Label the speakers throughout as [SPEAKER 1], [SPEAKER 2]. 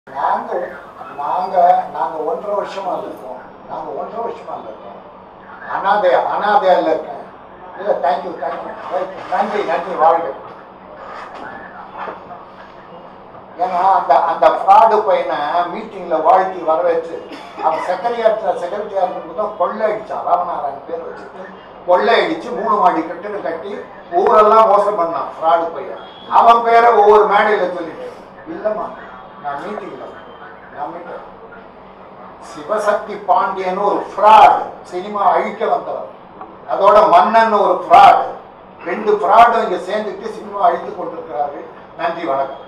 [SPEAKER 1] நாங்கள் நாங்க நாங்க ஒன்றரை வருஷமா இருக்கோம் நாங்க ஒன்றரை வருஷமா இருக்கோம் அனாதை அனாதையால இருக்கேன் இல்லை தேங்க்யூ தேங்க்யூ நன்றி நன்றி வாழ்க ஏன்னா அந்த அந்த ஃப்ராடு பையனை மீட்டிங்ல வாழ்த்தி வரவேற்று அவன் செக்ரட்டரியார் செக்ரட்டரியா இருக்கும்போது தான் கொள்ளை அடிச்சான் ராமநாராயணன் பேர் வச்சுட்டு கொள்ளை அடிச்சு மூணு மாடி கட்டிடம் கட்டி ஊரெல்லாம் மோசம் பண்ணான் ஃப்ராடு பையன் அவன் பேரை ஒவ்வொரு மேடையில சொல்லிட்டு இல்லைம்மா நான் மீட்டிங்ல நான் மீட்டிங் சிவசக்தி பாண்டியன் ஒரு ஃப்ராட் சினிமா அழிக்க வந்தவர் அதோட மன்னன் ஒரு ஃப்ராட் ரெண்டு ஃப்ராடும் இங்க சேர்ந்துட்டு சினிமா அழித்து கொண்டிருக்கிறார்கள் நன்றி வணக்கம்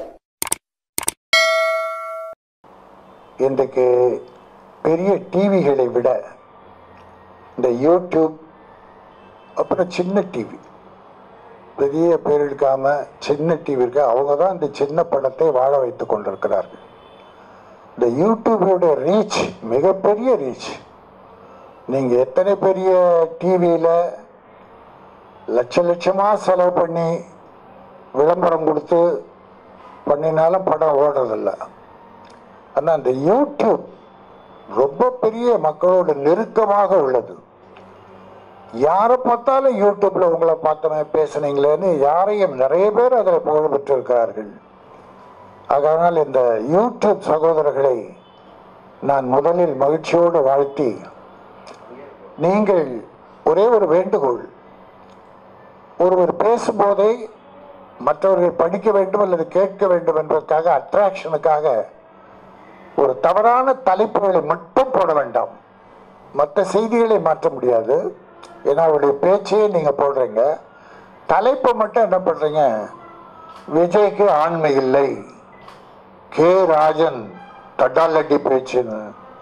[SPEAKER 1] இன்றைக்கு பெரிய டிவிகளை விட இந்த யூடியூப் அப்புறம் சின்ன டிவி பெரிய பேர் எடுக்காம சின்ன டிவி இருக்கு அவங்க தான் இந்த சின்ன படத்தை வாழ வைத்துக் கொண்டிருக்கிறார்கள் இந்த யூடியூபோட ரீச் மிகப்பெரிய ரீச் நீங்கள் எத்தனை பெரிய டிவியில் லட்ச லட்சமாக செலவு பண்ணி விளம்பரம் கொடுத்து பண்ணினாலும் படம் ஓடுறதில்ல ஆனால் அந்த யூடியூப் ரொம்ப பெரிய மக்களோட நெருக்கமாக உள்ளது யாரை பார்த்தாலும் யூடியூப்ல உங்களை பார்த்தமே பேசுனீங்களேன்னு யாரையும் நிறைய பேர் அதில் புகழ் பெற்றிருக்கிறார்கள் அதனால் இந்த யூடியூப் சகோதரர்களை நான் முதலில் மகிழ்ச்சியோடு வாழ்த்தி நீங்கள் ஒரே ஒரு வேண்டுகோள் ஒருவர் பேசும்போதே மற்றவர்கள் படிக்க வேண்டும் அல்லது கேட்க வேண்டும் என்பதற்காக அட்ராக்ஷனுக்காக ஒரு தவறான தலைப்புகளை மட்டும் போட வேண்டாம் மற்ற செய்திகளை மாற்ற முடியாது ஏன்னா அவருடைய பேச்சையே நீங்கள் போடுறீங்க தலைப்பை மட்டும் என்ன பண்ணுறீங்க விஜய்க்கு ஆண்மை இல்லை கே ராஜன் தட்டாலட்டி பேச்சுன்னு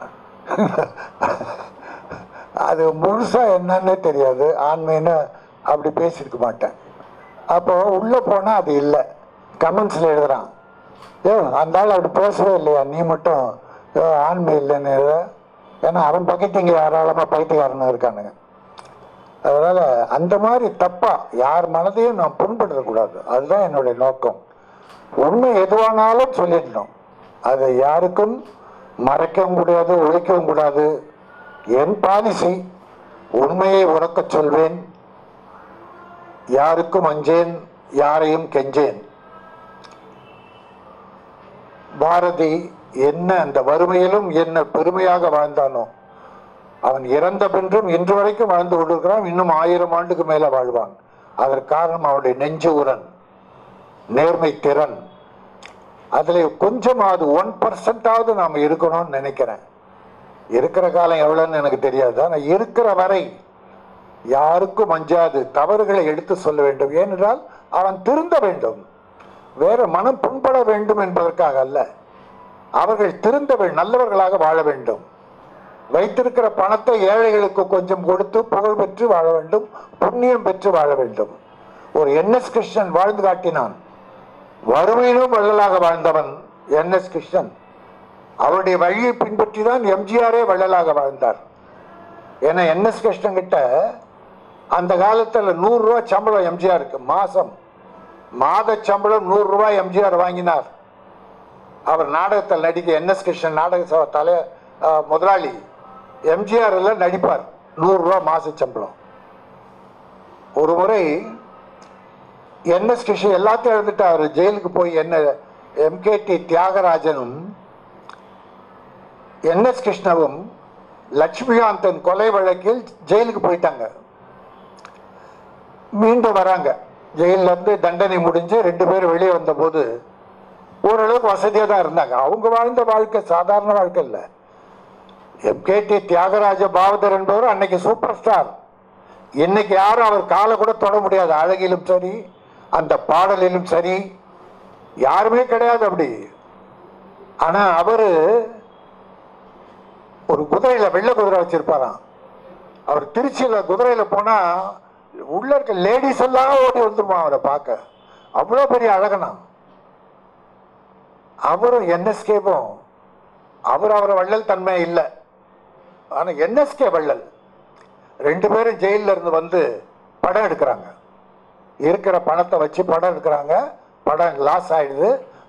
[SPEAKER 1] அது முழுசா என்னன்னே தெரியாது ஆண்மைன்னு அப்படி பேசியிருக்க மாட்டேன் அப்போ உள்ளே போனால் அது இல்லை கமெண்ட்ஸில் எழுதுறான் ஏ அந்த ஆள் அப்படி பேசவே இல்லையா நீ மட்டும் ஏ, ஆண்மை இல்லைன்னு எழுத ஏன்னா அவன் பக்கத்து இங்கே ஏராளமாக பைத்தியக்காரனும் இருக்கானுங்க அதனால் அந்த மாதிரி தப்பாக யார் மனதையும் நான் புண்படுத்தக்கூடாது அதுதான் என்னுடைய நோக்கம் உண்மை எதுவானாலும் சொல்லிடணும் அதை யாருக்கும் மறைக்கவும் கூடாது ஒழிக்கவும் கூடாது என் பாலிசி உண்மையை உறக்கச் சொல்வேன் யாருக்கும் அஞ்சேன் யாரையும் கெஞ்சேன் பாரதி என்ன அந்த வறுமையிலும் என்ன பெருமையாக வாழ்ந்தானோ அவன் இறந்த பின்றும் இன்று வரைக்கும் வாழ்ந்து கொண்டிருக்கிறான் இன்னும் ஆயிரம் ஆண்டுக்கு மேல வாழ்வான் அதற்கு காரணம் அவனுடைய நெஞ்சு உரன் நேர்மை திறன் அதுல கொஞ்சமாவது ஒன் பர்சன்டாவது நாம் இருக்கணும்னு நினைக்கிறேன் இருக்கிற காலம் எவ்வளவுன்னு எனக்கு தெரியாது ஆனால் இருக்கிற வரை யாருக்கும் அஞ்சாது தவறுகளை எடுத்து சொல்ல வேண்டும் ஏனென்றால் அவன் திருந்த வேண்டும் வேற மனம் புண்பட வேண்டும் என்பதற்காக அல்ல அவர்கள் திருந்த வே- நல்லவர்களாக வாழ வேண்டும் வைத்திருக்கிற பணத்தை ஏழைகளுக்கு கொஞ்சம் கொடுத்து புகழ் பெற்று வாழ வேண்டும் புண்ணியம் பெற்று வாழ வேண்டும் ஒரு என்எஸ் கிருஷ்ணன் வாழ்ந்து காட்டினான் வறுமையிலும் வள்ளலாக வாழ்ந்தவன் என்எஸ் கிருஷ்ணன் அவருடைய வழியை பின்பற்றி தான் எம்ஜிஆரே வள்ளலாக வாழ்ந்தார் ஏன்னா என்எஸ் கிருஷ்ணன் கிட்ட அந்த காலத்தில் நூறு ரூபாய் சம்பளம் எம்ஜிஆருக்கு மாசம் மாத சம்பளம் நூறு ரூபாய் எம்ஜிஆர் வாங்கினார் அவர் நாடகத்தில் நடிக்க என்எஸ் கிருஷ்ணன் நாடக சபை தலை அஹ், முதலாளி எம்ஜிஆர் எல்லாம் நடிப்பார் நூறு ரூபாய் மாச சம்பளம் ஒரு முறை என்எஸ் கிருஷ்ணன் எல்லாத்தையும் எழுந்துட்டு அவர் ஜெயிலுக்கு போய் என்ன எம்கேடி தியாகராஜனும் என்எஸ் கிருஷ்ணவும் லட்சுமிகாந்தன் கொலை வழக்கில் ஜெயிலுக்கு போயிட்டாங்க மீண்டும் வராங்க ஜெயில்ல இருந்து தண்டனை முடிஞ்சு ரெண்டு பேரும் வெளியே வந்தபோது ஓரளவுக்கு வசதியாக தான் இருந்தாங்க அவங்க வாழ்ந்த வாழ்க்கை சாதாரண வாழ்க்கை இல்லை எம்கேடி தியாகராஜ பாவதர் என்பவர் அன்னைக்கு சூப்பர் ஸ்டார் இன்னைக்கு யாரும் அவர் காலை கூட தொட முடியாது அழகிலும் சரி அந்த பாடலிலும் சரி யாருமே கிடையாது அப்படி ஆனா அவரு ஒரு குதிரையில வெள்ளை குதிரை வச்சிருப்பாராம் அவர் திருச்சியில குதிரையில போனா உள்ள இருக்க லேடிஸ் எல்லாம் ஓடி வந்துருமா அவரை பார்க்க அவ்வளோ பெரிய அழகனா அவரும் என்எஸ்கேவும் அவர் அவரை வள்ளல் தன்மை இல்லை ஆனா என்எஸ்கே வள்ளல் ரெண்டு பேரும் ஜெயில்ல இருந்து வந்து படம் எடுக்கிறாங்க இருக்கிற பணத்தை வச்சு படம் எடுக்கிறாங்க படம் லாஸ் ஆயிடுது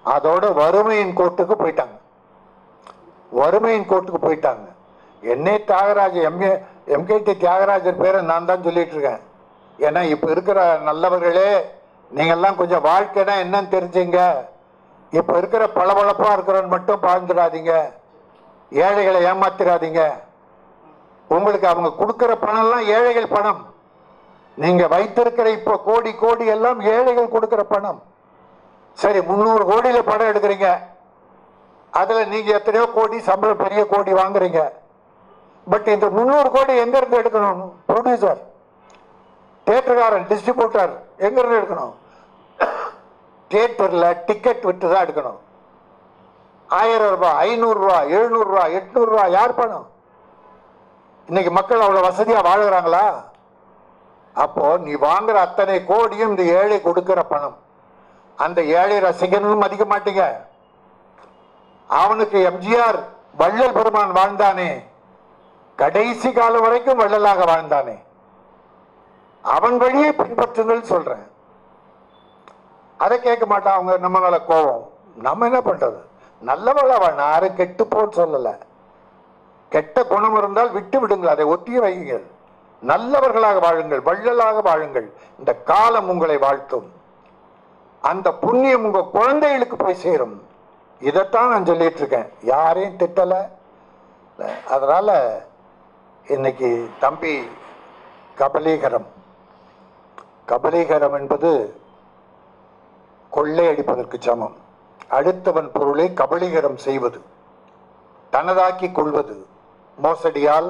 [SPEAKER 1] அதோட வறுமையின் கோட்டுக்கு போயிட்டாங்க வறுமையின் கோட்டுக்கு போயிட்டாங்க என்னே தியாகராஜ எம்ஏ எம்கேடி தியாகராஜர் பேரை நான் தான் சொல்லிட்டு இருக்கேன் ஏன்னா இப்போ இருக்கிற நல்லவர்களே நீங்கெல்லாம் கொஞ்சம் வாழ்க்கைனா என்னன்னு தெரிஞ்சுங்க இப்போ இருக்கிற பளபளப்பா இருக்கிறவன் மட்டும் வாழ்ந்துடாதீங்க ஏழைகளை ஏமாத்திராதீங்க உங்களுக்கு அவங்க கொடுக்கிற பணம்லாம் ஏழைகள் பணம் நீங்க வைத்திருக்கிற இப்போ கோடி கோடி எல்லாம் ஏழைகள் கொடுக்கிற பணம் சரி முந்நூறு கோடியில படம் எடுக்கிறீங்க அதுல நீங்க எத்தனையோ கோடி சம்பளம் பெரிய கோடி வாங்குறீங்க பட் இந்த முந்நூறு கோடி எங்க இருந்து எடுக்கணும் ப்ரொடியூசர் தேட்டருக்காரன் டிஸ்ட்ரிபியூட்டர் எங்க இருந்து எடுக்கணும் தியேட்டர்ல டிக்கெட் விட்டு தான் எடுக்கணும் ஆயிரம் ரூபாய் ஐநூறு ரூபாய் எழுநூறு ரூபாய் எட்நூறு ரூபாய் யார் பணம் இன்னைக்கு மக்கள் அவ்வளவு வசதியா வாழுகிறாங்களா அப்போ நீ வாங்குற அத்தனை கோடியும் இந்த ஏழை கொடுக்கிற பணம் அந்த ஏழை ரசிகனும் மதிக்க மாட்டீங்க அவனுக்கு எம்ஜிஆர் வள்ளல் பெருமான் வாழ்ந்தானே கடைசி காலம் வரைக்கும் வள்ளலாக வாழ்ந்தானே அவன் வழியை பின்பற்றுங்கள் சொல்றேன் அதை கேட்க மாட்டான் அவங்க நம்ம மேல கோபம் நம்ம என்ன பண்றது நல்லவளா வாழ யாரும் கெட்டு போன்னு சொல்லல கெட்ட குணம் இருந்தால் விட்டு விடுங்கள் அதை ஒட்டிய வையுங்கள் நல்லவர்களாக வாழுங்கள் வள்ளலாக வாழுங்கள் இந்த காலம் உங்களை வாழ்த்தும் அந்த புண்ணியம் உங்க குழந்தைகளுக்கு போய் சேரும் இதைத்தான் நான் சொல்லிட்டு இருக்கேன் யாரையும் திட்டல அதனால இன்னைக்கு தம்பி கபலீகரம் கபலீகரம் என்பது கொள்ளையடிப்பதற்கு சமம் அடுத்தவன் பொருளை கபலீகரம் செய்வது தனதாக்கி கொள்வது மோசடியால்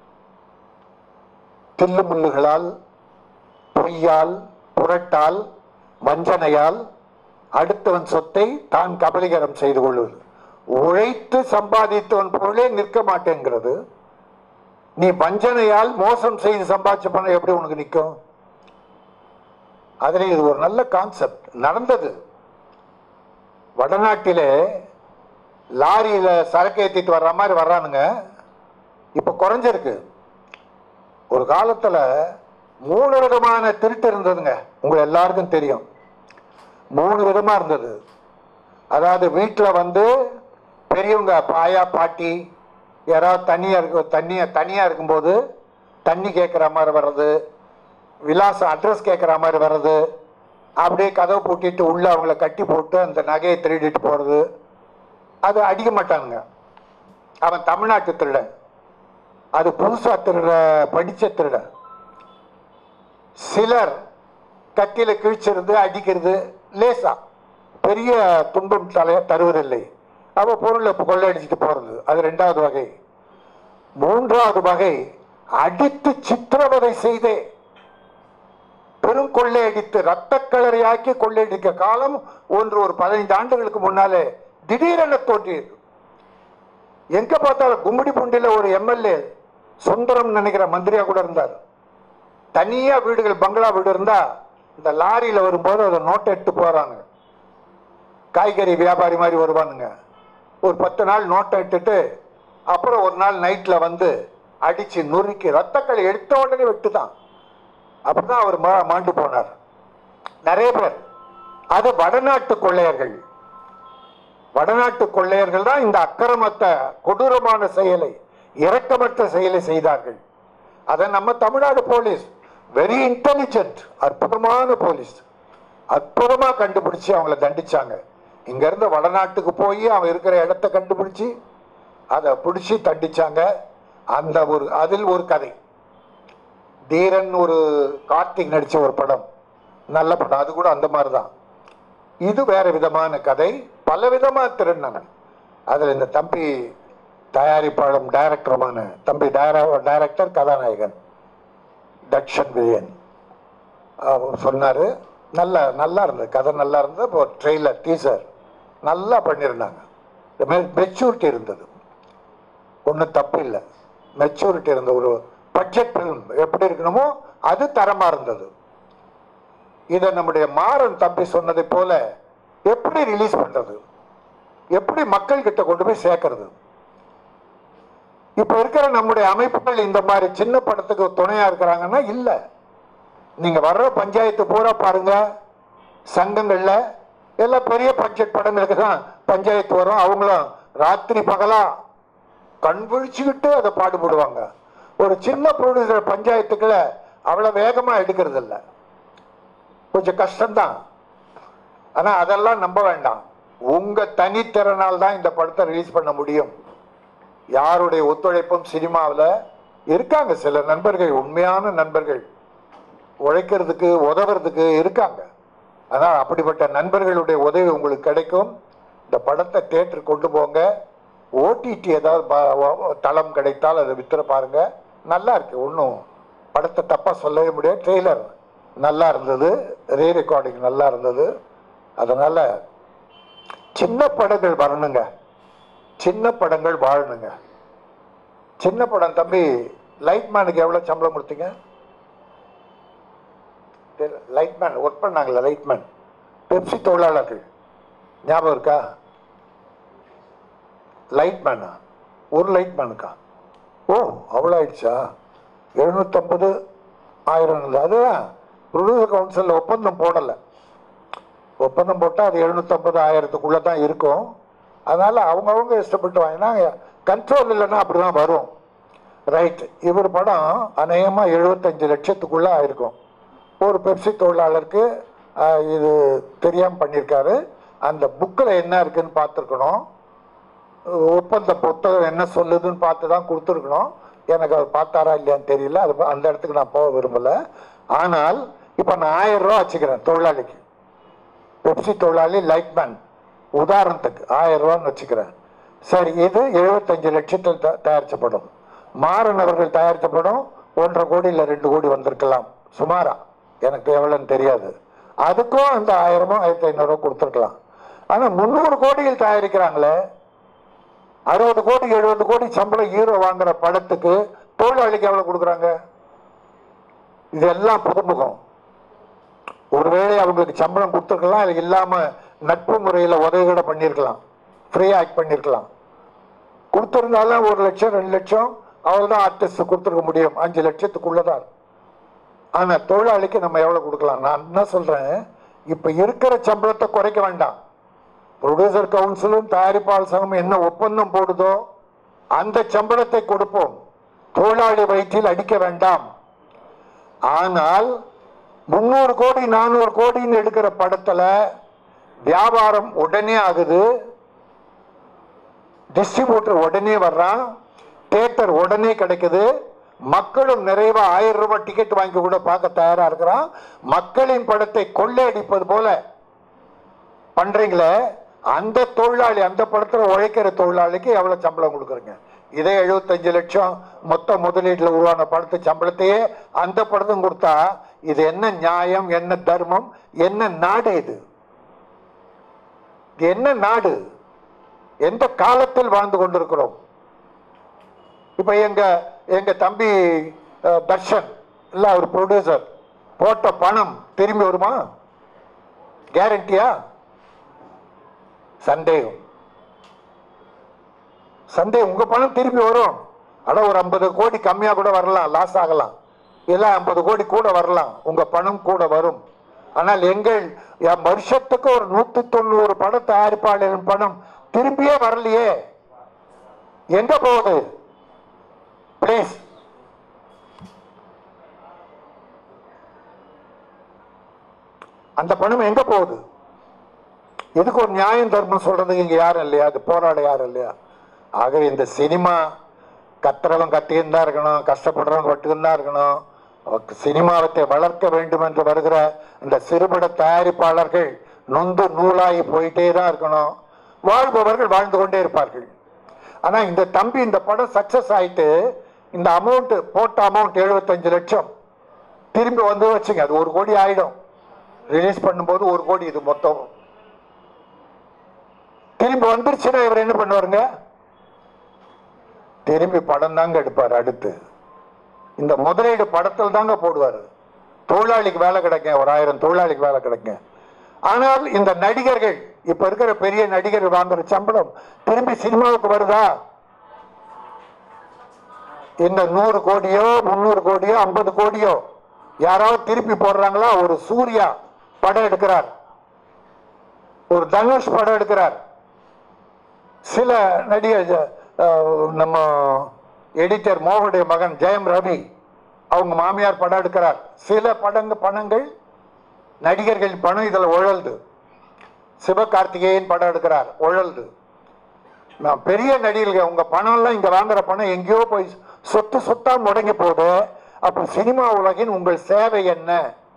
[SPEAKER 1] தில்லுமுள்ளுகளால் பொய்யால் புரட்டால் வஞ்சனையால் அடுத்தவன் சொத்தை தான் கபலீகரம் செய்து கொள்வது உழைத்து சம்பாதித்தவன் பொருளே நிற்க மாட்டேங்கிறது நீ வஞ்சனையால் மோசம் செய்து சம்பாதிச்ச பணம் எப்படி உனக்கு நிற்கும் அதில் இது ஒரு நல்ல கான்செப்ட் நடந்தது வடநாட்டிலே லாரியில சரக்கு ஏத்திட்டு வர்ற மாதிரி வர்றானுங்க இப்ப குறைஞ்சிருக்கு ஒரு காலத்துல மூணு விதமான திருட்டு இருந்ததுங்க உங்க எல்லாருக்கும் தெரியும் மூணு விதமா இருந்தது அதாவது வீட்டில் வந்து பெரியவங்க பாயா பாட்டி யாராவது தண்ணியா இருக்க தண்ணியா தனியா இருக்கும்போது தண்ணி கேட்குற மாதிரி வர்றது விலாசம் அட்ரஸ் கேட்குற மாதிரி வர்றது அப்படியே கதவை பூட்டிட்டு உள்ள அவங்கள கட்டி போட்டு அந்த நகையை திருடிட்டு போறது அது அடிக்க மாட்டாங்க அவன் தமிழ்நாட்டு திருடன் அது புதுசா திருட படிச்ச திருடன் சிலர் கத்தியில கிழிச்சிருந்து அடிக்கிறது லேசா பெரிய துன்பம் தலைய தருவதில்லை அவ பொருளை கொள்ளையடிச்சிட்டு போறது அது ரெண்டாவது வகை மூன்றாவது வகை அடித்து சித்திரவதை செய்தே பெரும் கொள்ளையடித்து ரத்த கலரையாக்கி கொள்ளையடிக்க காலம் ஒன்று ஒரு பதினைந்து ஆண்டுகளுக்கு முன்னாலே திடீரென தோன்றியது எங்க பார்த்தாலும் கும்மிடி பூண்டில ஒரு எம்எல்ஏ சுந்தரம் நினைக்கிற மந்திரியா கூட இருந்தார் தனியா வீடுகள் பங்களா வீடு இருந்தா இந்த லாரியில வரும்போது அதை நோட்டை எடுத்து போறாங்க காய்கறி வியாபாரி மாதிரி வருவானுங்க ஒரு பத்து நாள் நோட்டை எடுத்துட்டு அப்புறம் ஒரு நாள் நைட்ல வந்து அடிச்சு நொறுக்கி ரத்தக்களை எடுத்த உடனே வெட்டுதான் அப்படிதான் அவர் மா- மாண்டு போனார் நிறைய பேர் அது வடநாட்டு கொள்ளையர்கள் வடநாட்டு கொள்ளையர்கள் தான் இந்த அக்கிரமத்த கொடூரமான செயலை இரக்கமற்ற செயலை செய்தார்கள் அதை நம்ம தமிழ்நாடு போலீஸ் வெரி இன்டெலிஜென்ட் அற்புதமான போலீஸ் அற்புதமா கண்டுபிடிச்சு அவங்கள தண்டிச்சாங்க இங்க இருந்து வடநாட்டுக்கு போய் அவன் இருக்கிற இடத்த கண்டுபிடிச்சு அதை பிடிச்சி தண்டிச்சாங்க அந்த ஒரு அதில் ஒரு கதை தீரன் ஒரு கார்த்திக் நடிச்ச ஒரு படம் நல்ல படம் அது கூட அந்த மாதிரி தான் இது வேற விதமான கதை பல விதமா திருடினாங்க அதுல இந்த தம்பி தயாரிப்பாளரும் டைரக்டருமான தம்பி டைரக்டர் கதாநாயகன் தக்ஷன் விஜயன் அவர் சொன்னாரு நல்ல நல்லா இருந்தது கதை நல்லா இருந்தது இப்போ ட்ரெய்லர் டீசர் நல்லா பண்ணியிருந்தாங்க மெச்சூரிட்டி இருந்தது ஒன்றும் தப்பு இல்லை மெச்சூரிட்டி இருந்த ஒரு பட்ஜெட் ஃபிலிம் எப்படி இருக்கணுமோ அது தரமா இருந்தது இதை நம்முடைய மாறன் தம்பி சொன்னதை போல எப்படி ரிலீஸ் பண்றது எப்படி மக்கள் கிட்ட கொண்டு போய் சேர்க்கறது இப்ப இருக்கிற நம்முடைய அமைப்புகள் இந்த மாதிரி சின்ன படத்துக்கு துணையா இருக்கிறாங்கன்னா இல்ல நீங்க வர்ற பஞ்சாயத்து பூரா பாருங்க சங்கங்கள்ல எல்லாம் பெரிய பட்ஜெட் படங்களுக்கு தான் பஞ்சாயத்து வரும் அவங்களும் ராத்திரி பகலா கண் விழிச்சுக்கிட்டு அதை பாடுபடுவாங்க ஒரு சின்ன ப்ரொடியூசர் பஞ்சாயத்துக்குள்ள அவ்வளவு வேகமா எடுக்கிறது இல்ல கொஞ்சம் கஷ்டம்தான் ஆனா அதெல்லாம் நம்ப வேண்டாம் உங்க தனித்திறனால் தான் இந்த படத்தை ரிலீஸ் பண்ண முடியும் யாருடைய ஒத்துழைப்பும் சினிமாவில் இருக்காங்க சில நண்பர்கள் உண்மையான நண்பர்கள் உழைக்கிறதுக்கு உதவுறதுக்கு இருக்காங்க ஆனால் அப்படிப்பட்ட நண்பர்களுடைய உதவி உங்களுக்கு கிடைக்கும் இந்த படத்தை தேட்டர் கொண்டு போங்க ஓடிடி ஏதாவது ப- ஒ- தளம் கிடைத்தால் அதை வித்துற பாருங்க நல்லா இருக்கு ஒன்றும் படத்தை தப்பாக சொல்லவே முடியாது ட்ரெய்லர் நல்லா இருந்தது ரீ ரெக்கார்டிங் நல்லா இருந்தது அதனால சின்ன படங்கள் வரணுங்க சின்ன படங்கள் வாழணுங்க சின்ன படம் தம்பி லைட்மேனுக்கு எவ்வளோ சம்பளம் கொடுத்தீங்க லைட்மேன் ஒர்க் பண்ணாங்களா லைட்மேன் பெப்சி தொழிலாளர்கள் ஞாபகம் இருக்கா லைட்மேனா ஒரு லைட்மேனுக்கா ஓ அவ்வளோ ஆயிடுச்சா எழுநூற்றம்பது ஆயிரம் இருந்தது அதுதான் ப்ரொடியூசர் கவுன்சிலில் ஒப்பந்தம் போடலை ஒப்பந்தம் போட்டால் அது எழுநூற்றம்பது ஆயிரத்துக்குள்ளே தான் இருக்கும் அதனால் அவங்கவுங்க இஷ்டப்பட்டு வாங்கினா கண்ட்ரோல் இல்லைன்னா அப்படி தான் வரும் ரைட் இவர் படம் அநேகமாக எழுபத்தஞ்சு லட்சத்துக்குள்ளே ஆயிருக்கும் ஒரு பெப்சி தொழிலாளருக்கு ஆஹ், இது தெரியாமல் பண்ணியிருக்காரு அந்த புக்கில் என்ன இருக்குன்னு பார்த்துருக்கணும் ஒப்பந்த புத்தகம் என்ன சொல்லுதுன்னு பார்த்து தான் கொடுத்துருக்கணும் எனக்கு அவர் பார்த்தாரா இல்லையான்னு தெரியல அது அந்த இடத்துக்கு நான் போக விரும்பலை ஆனால் இப்போ நான் ஆயிரம் ரூபா வச்சுக்கிறேன் தொழிலாளிக்கு பெப்சி தொழிலாளி லைட்மேன் உதாரணத்துக்கு ஆயிரம் ரூபான்னு வச்சுக்கிறேன் சரி இது எழுபத்தஞ்சு லட்சத்தில் த- தயாரிச்ச படம் மாறன் அவர்கள் தயாரித்த படம் ஒன்றரை கோடி இல்லை ரெண்டு கோடி வந்திருக்கலாம் சுமாரா எனக்கு எவ்வளோன்னு தெரியாது அதுக்கும் அந்த ஆயிரமோ ஆயிரத்தி ஐநூறுரூவா கொடுத்துருக்கலாம் ஆனால் முந்நூறு கோடியில் தயாரிக்கிறாங்களே அறுபது கோடி எழுபது கோடி சம்பளம் ஹீரோ வாங்குற படத்துக்கு தொழிலாளிக்கு எவ்வளோ கொடுக்குறாங்க இதெல்லாம் புதுமுகம் ஒருவேளை அவங்களுக்கு சம்பளம் கொடுத்துருக்கலாம் அது இல்லாம நட்பு முறையில் உதவி கூட பண்ணியிருக்கலாம் ஃப்ரீ ஆக்ட் பண்ணியிருக்கலாம் கொடுத்துருந்தாலும் ஒரு லட்சம் ரெண்டு லட்சம் அவ்வளோதான் ஆர்டிஸ்ட் கொடுத்துருக்க முடியும் அஞ்சு லட்சத்துக்குள்ளதான் ஆனா தொழிலாளிக்கு நம்ம எவ்வளவு கொடுக்கலாம் நான் என்ன சொல்றேன் இப்ப இருக்கிற சம்பளத்தை குறைக்க வேண்டாம் ப்ரொடியூசர் கவுன்சிலும் தயாரிப்பாளர் சங்கம் என்ன ஒப்பந்தம் போடுதோ அந்த சம்பளத்தை கொடுப்போம் தொழிலாளி வயிற்றில் அடிக்க வேண்டாம் ஆனால் முந்நூறு கோடி நானூறு கோடின்னு எடுக்கிற படத்துல வியாபாரம் உடனே ஆகுது டிஸ்ட்ரிபியூட்டர் உடனே வர்றான் தியேட்டர் உடனே கிடைக்குது மக்களும் நிறைவா ஆயிரம் ரூபாய் டிக்கெட் வாங்கி கூட பார்க்க தயாரா இருக்கிறான் மக்களின் படத்தை கொள்ளையடிப்பது போல பண்றீங்களே அந்த தொழிலாளி அந்த படத்துல உழைக்கிற தொழிலாளிக்கு எவ்வளவு சம்பளம் கொடுக்குறீங்க இதே எழுபத்தஞ்சு லட்சம் மொத்த முதலீட்டுல உருவான படத்து சம்பளத்தையே அந்த படத்தும் கொடுத்தா இது என்ன நியாயம் என்ன தர்மம் என்ன நாடு இது இது என்ன நாடு எந்த காலத்தில் வாழ்ந்து கொண்டிருக்கிறோம் இப்ப எங்க எங்க தம்பி அஹ், தர்ஷன் இல்ல அவர் ப்ரொடியூசர் போட்ட பணம் திரும்பி வருமா கேரண்டியா சந்தேகம் சந்தேகம் உங்க பணம் திரும்பி வரும் ஆனா ஒரு ஐம்பது கோடி கம்மியா கூட வரலாம் லாஸ் ஆகலாம் இல்ல ஐம்பது கோடி கூட வரலாம் உங்க பணம் கூட வரும் ஆனால் எங்கள் என் வருஷத்துக்கு ஒரு நூத்தி தொண்ணூறு பட தயாரிப்பாளரின் பணம் திரும்பியே வரலையே எங்க போகுது ப்ளீஸ் அந்த பணம் எங்க போகுது இதுக்கு ஒரு நியாயம் தர்மம் சொல்றதுக்கு இங்க யாரும் இல்லையா அது போராட யாரும் இல்லையா ஆகவே இந்த சினிமா கத்துறவன் கத்தியும் தான் இருக்கணும் கஷ்டப்படுறவன் கட்டுக்கும் தான் இருக்கணும் அவக்கு சினிமாவத்தை வளர்க்க வேண்டும் என்று வருகிற இந்த சிறுபட தயாரிப்பாளர்கள் நொந்து நூலாகி போயிட்டே தான் இருக்கணும் வாழ்பவர்கள் வாழ்ந்து கொண்டே இருப்பார்கள் ஆனா இந்த தம்பி இந்த படம் சக்சஸ் ஆயிட்டு இந்த அமௌண்ட் போட்ட அமௌண்ட் எழுபத்தஞ்சு லட்சம் திரும்பி வந்து வச்சுங்க அது ஒரு கோடி ஆயிடும் ரிலீஸ் பண்ணும்போது ஒரு கோடி இது மொத்தம் திரும்பி வந்துருச்சுன்னா இவர் என்ன பண்ணுவாருங்க திரும்பி படம் தாங்க எடுப்பார் அடுத்து இந்த முதலீடு படத்தில் தாங்க போடுவார் தொழிலாளிக்கு வேலை கிடைக்கும் ஒரு ஆயிரம் தொழிலாளிக்கு வேலை கிடைக்கும் ஆனால் இந்த நடிகர்கள் இப்ப இருக்கிற பெரிய நடிகர்கள் வாங்குற சம்பளம் திரும்பி சினிமாவுக்கு வருதா இந்த நூறு கோடியோ முந்நூறு கோடியோ ஐம்பது கோடியோ யாராவது திருப்பி போடுறாங்களா ஒரு சூர்யா படம் எடுக்கிறார் ஒரு தனுஷ் படம் எடுக்கிறார் சில நடிகர் அஹ், நம்ம எடிட்டர் மோகனுடைய மகன் ஜெயம் ரவி அவங்க மாமியார் படம் எடுக்கிறார் சில படங்க பணங்கள் நடிகர்கள் பணம் இதில் உழல்து சிவகார்த்திகேயன் படம் எடுக்கிறார் உழல்து நான் பெரிய நடிகர்கள் உங்க பணம் எல்லாம் இங்க வாங்குற பணம் எங்கேயோ போய் சொத்து சொத்தா முடங்கி போகுது அப்ப சினிமா உலகின் உங்கள் சேவை என்ன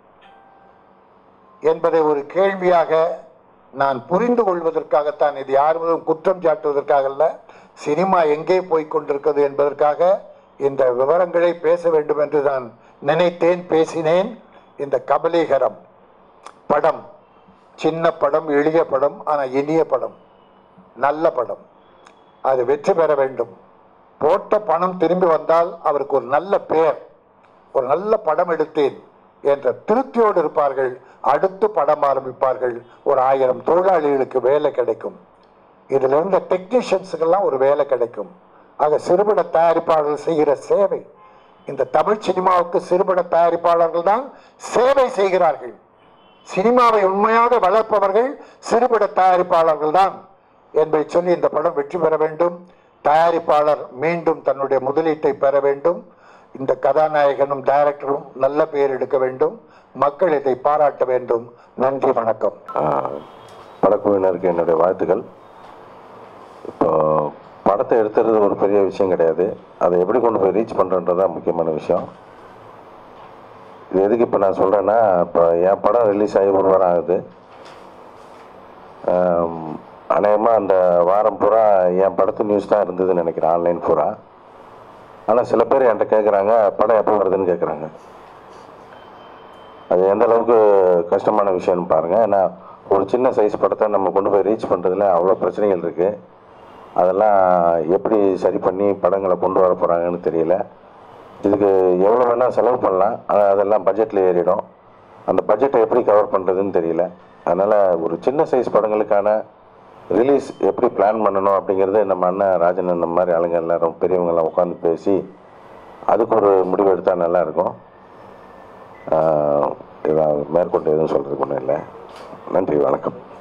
[SPEAKER 1] என்பதை ஒரு கேள்வியாக நான் புரிந்து கொள்வதற்காகத்தான் இது யாரும் குற்றம் சாட்டுவதற்காக அல்ல சினிமா எங்கே போய் கொண்டிருக்கிறது என்பதற்காக இந்த விவரங்களை பேச வேண்டும் என்று நான் நினைத்தேன் பேசினேன் இந்த கபலீகரம் படம் சின்ன படம் எளிய படம் ஆனால் இனிய படம் நல்ல படம் அது வெற்றி பெற வேண்டும் போட்ட பணம் திரும்பி வந்தால் அவருக்கு ஒரு நல்ல பெயர் ஒரு நல்ல படம் எடுத்தேன் என்ற திருப்தியோடு இருப்பார்கள் அடுத்து படம் ஆரம்பிப்பார்கள் ஒரு ஆயிரம் தொழிலாளிகளுக்கு வேலை கிடைக்கும் இதில் இருந்த டெக்னீஷியன்ஸுக்கெல்லாம் ஒரு வேலை கிடைக்கும் ஆக சிறுபட தயாரிப்பாளர்கள் செய்கிற சேவை இந்த தமிழ் சினிமாவுக்கு சிறுபட தயாரிப்பாளர்கள் தான் சேவை செய்கிறார்கள் சினிமாவை உண்மையாக வளர்ப்பவர்கள் சிறுபட தயாரிப்பாளர்கள் தான் என்பதை சொல்லி இந்த படம் வெற்றி பெற வேண்டும் தயாரிப்பாளர் மீண்டும் தன்னுடைய முதலீட்டை பெற வேண்டும் இந்த கதாநாயகனும் டைரக்டரும் நல்ல பெயர் எடுக்க வேண்டும் மக்கள் இதை பாராட்ட வேண்டும் நன்றி வணக்கம்
[SPEAKER 2] ஆஹ் படக்குழுவினருக்கு என்னுடைய வாழ்த்துக்கள் இப்போ படத்தை எடுத்துறது ஒரு பெரிய விஷயம் கிடையாது அதை எப்படி கொண்டு போய் ரீச் பண்ணுறன்றது தான் முக்கியமான விஷயம் இது எதுக்கு இப்போ நான் சொல்கிறேன்னா இப்போ என் படம் ரிலீஸ் ஆகி ஒரு வாரம் ஆகுது அநேகமாக அந்த வாரம் பூரா என் படத்து நியூஸ் தான் இருந்ததுன்னு நினைக்கிறேன் ஆன்லைன் பூரா ஆனால் சில பேர் என்கிட்ட கேட்குறாங்க படம் எப்போ வருதுன்னு கேட்குறாங்க அது எந்த அளவுக்கு கஷ்டமான விஷயம்னு பாருங்கள் ஏன்னா ஒரு சின்ன சைஸ் படத்தை நம்ம கொண்டு போய் ரீச் பண்ணுறதுல அவ்வளோ பிரச்சனைகள் இருக்குது அதெல்லாம் எப்படி சரி பண்ணி படங்களை கொண்டு வர போகிறாங்கன்னு தெரியல இதுக்கு எவ்வளோ வேணால் செலவு பண்ணலாம் ஆனால் அதெல்லாம் பட்ஜெட்டில் ஏறிடும் அந்த பட்ஜெட்டை எப்படி கவர் பண்ணுறதுன்னு தெரியல அதனால் ஒரு சின்ன சைஸ் படங்களுக்கான ரிலீஸ் எப்படி பிளான் பண்ணணும் அப்படிங்கிறது நம்ம அண்ணன் ராஜன் இந்த மாதிரி ஆளுங்க எல்லாரும் பெரியவங்கெல்லாம் உட்காந்து பேசி அதுக்கு ஒரு முடிவு எடுத்தால் நல்லாயிருக்கும் ஆஹ் இதான் மேற்கொண்டு எதுவும் சொல்கிறதுக்கு ஒன்றும் இல்லை நன்றி வணக்கம்